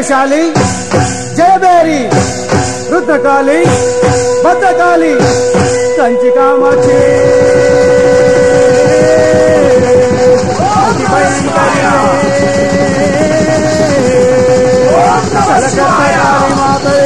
జయశాలి జయబేరి రుద్రకాళి భద్రకాళి కంచి కామాక్షి అతి భయంకరి కలకత్తారి మాతయే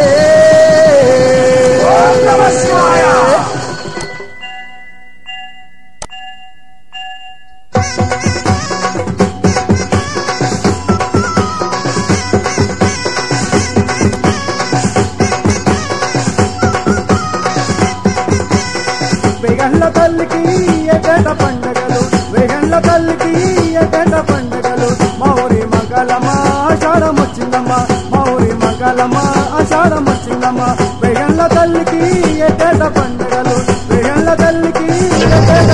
వేగండ్ల తల్లికి ఎగట పండగలు వేగండ్ల తల్లికి ఎగట పండగలు మౌరి మగలమా ఆషాఢం వచ్చిందమ్మా మౌరి మగలమా ఆషాఢం వచ్చిందమ్మా వేగండ్ల తల్లికి ఎగట పండగలు వేగండ్ల తల్లికి ఎగట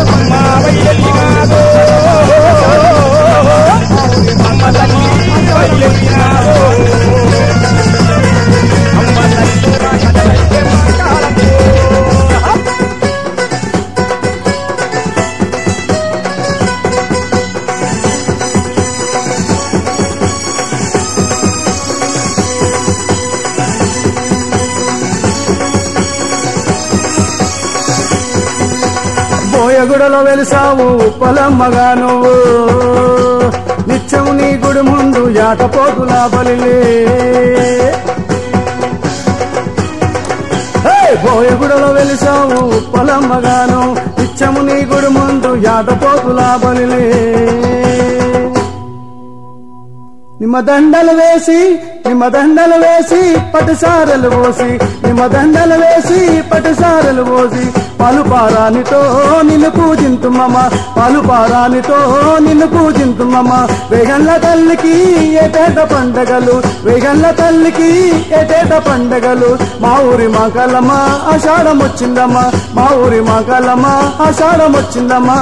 బోయగుడలో వెలిసావు పొలమ్మగా నువ్వు నిత్యం నీ గుడి ముందు యాటపోతుల బలిలే హే! బోయగుడలో వెలిసావు పొలమ్మగాను నిత్యము నీ గుడి ముందు యాటపోతుల బలిలే నిమ్మ దండలు వేసి నిమ్మ దండలు వేసి పట్టుసారలు పోసి నిమ్మ దండలు వేసి పట్టుసారలు పోసి పలుపారానితో నిన్ను పూజింతుమ్మమ్మ పలుపారానితో నిన్ను పూజింతుమ్మమ్మ వేగండ్ల తల్లికి ఏటేట పండగలు వేగండ్ల తల్లికి ఏటేట పండగలు మా ఊరి మగలమ్మ ఆషాఢం వచ్చిందమ్మా మా ఊరి మగలమ్మ ఆషాఢం వచ్చిందమ్మా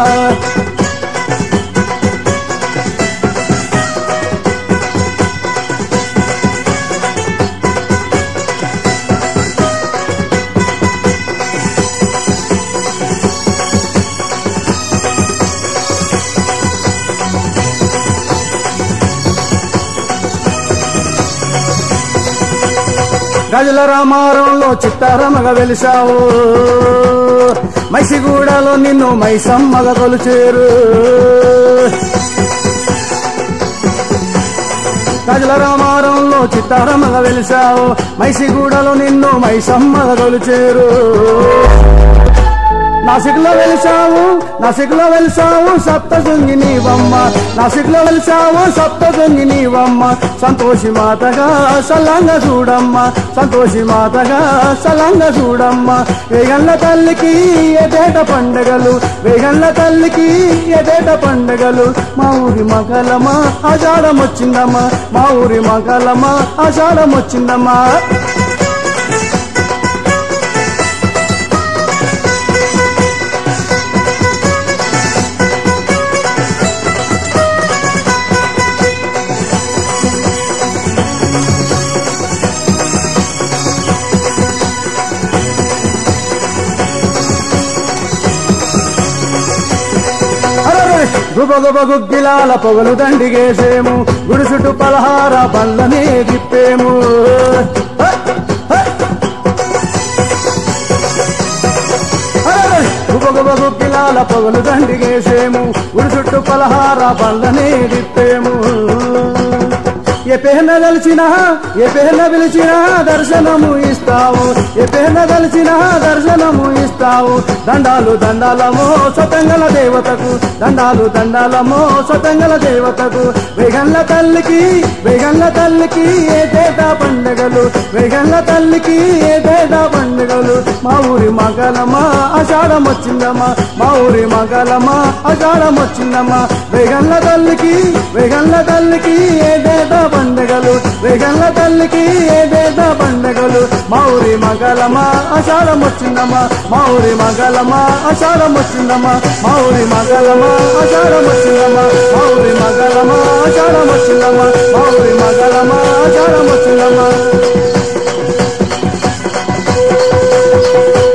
గజల రామారంలో చిత్తారమగ వెలిసావు మైసిగూడలో నిన్ను మైసమ్మగ కొలుచేరు గజల రామారంలో చిత్తారమగ వెలిసావు మైసిగూడలో నిన్ను మైసమ్మగ కొలుచేరు నాసిక్లో వెలిసావు నాసిక్లో వెలిసావు సప్త జొంగి నీవమ్మ నాసిక్లో వెలిసావు సప్త జొంగి నీవమ్మ సంతోషి మాతగా సల్లంగా చూడమ్మ సంతోషి మాతగా సల్లంగా చూడమ్మ వేగండ్ల తల్లికి ఎదేట పండగలు వేగండ్ల తల్లికి ఎదేట పండగలు మా ఊరి మగలమా ఆషాఢం వచ్చిందమ్మా మా ఊరి మగలమా ఆషాఢం వచ్చిందమ్మా అరరే! గుబగుబ గుగ్గిలాల పొగలు దండిగేసేము గుడి చుట్టూ పలహార పళ్ళనే తిప్పేము హ! హ! అరరే! గుబగుబ గుగ్గిలాల పొగలు దండిగేసేము గుడి చుట్టూ పలహార పళ్ళనే తిప్పేము ఏ పేన దలిచినా ఏ పేన పిలిచినా దర్శనము ఇస్తావు ఏ పేన దలిచినా దర్శనము ఇస్తావు దండాలు దండాలమో సతంగల దేవతకు దండాలు దండాలమో సతంగల దేవతకు వేగండ్ల తల్లికి వేగండ్ల తల్లికి ఏటేటా పండుగలు వేగండ్ల తల్లికి ఏటేటా పండుగలు మా ఊరి మగలమా ఆషాఢం వచ్చిందమ్మా మా ఊరి మగలమా ఆషాఢం వచ్చిందమ్మా వేగండ్ల తల్లికి వేగండ్ల తల్లికి ఏటేటా పండుగలు వేగండ్ల తల్లికి ఏటేటా పండుగలు మా ఊరి మగలమా ఆషాఢం వచ్చిందమ్మా మా ఊరి మగలమా ఆషాఢం వచ్చిందమ్మా మా ఊరి మగలమా ఆషాఢం వచ్చిందమ్మా మా ఊరి మగలమా ఆషాఢం వచ్చిందమ్మా మా ఊరి మగలమా ఆషాఢం వచ్చిందమ్మా